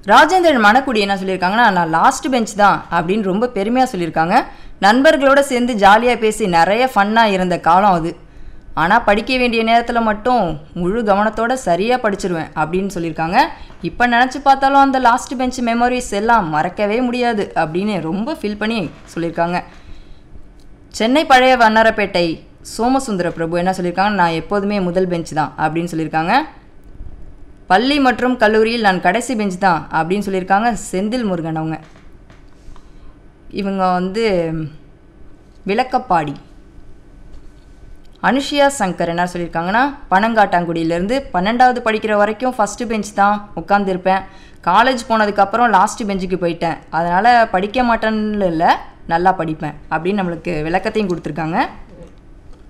ராஜேந்திரன் மணக்குடி என்ன சொல்லியிருக்காங்கன்னா நான் லாஸ்ட் பெஞ்ச் தான் அப்படின்னு ரொம்ப பெருமையாக சொல்லியிருக்காங்க நண்பர்களோட சேர்ந்து ஜாலியாக பேசி நிறைய ஃபன்னாக இருந்த காலம் அது ஆனால் படிக்க வேண்டிய நேரத்தில் மட்டும் முழு கவனத்தோட சரியாக படிச்சிருவேன் அப்படின்னு சொல்லியிருக்காங்க இப்போ நினச்சி பார்த்தாலும் அந்த லாஸ்ட் பெஞ்ச் மெமரிஸ் எல்லாம் மறக்கவே முடியாது அப்படின்னு ரொம்ப ஃபீல் பண்ணி சொல்லியிருக்காங்க சென்னை பழைய வண்ணாரப்பேட்டை சோமசுந்தர பிரபு என்ன சொல்லியிருக்காங்க நான் எப்போதுமே முதல் பெஞ்ச் தான் அப்படின்னு சொல்லியிருக்காங்க பள்ளி மற்றும் கல்லூரியில் நான் கடைசி பெஞ்ச் தான் அப்படின்னு சொல்லியிருக்காங்க செந்தில் முருகன் அவங்க இவங்க வந்து விளக்கப்பாடி அனுஷியா சங்கர் என்ன சொல்லியிருக்காங்கன்னா பனங்காட்டாங்குடியிலேருந்து பன்னெண்டாவது படிக்கிற வரைக்கும் ஃபஸ்ட்டு பெஞ்ச் தான் உட்காந்துருப்பேன் காலேஜ் போனதுக்கப்புறம் லாஸ்ட் பெஞ்சுக்கு போயிட்டேன் அதனால் படிக்க மாட்டேன்னு இல்லை நல்லா படிப்பேன் அப்படின்னு நம்மளுக்கு விளக்கத்தையும் கொடுத்துருக்காங்க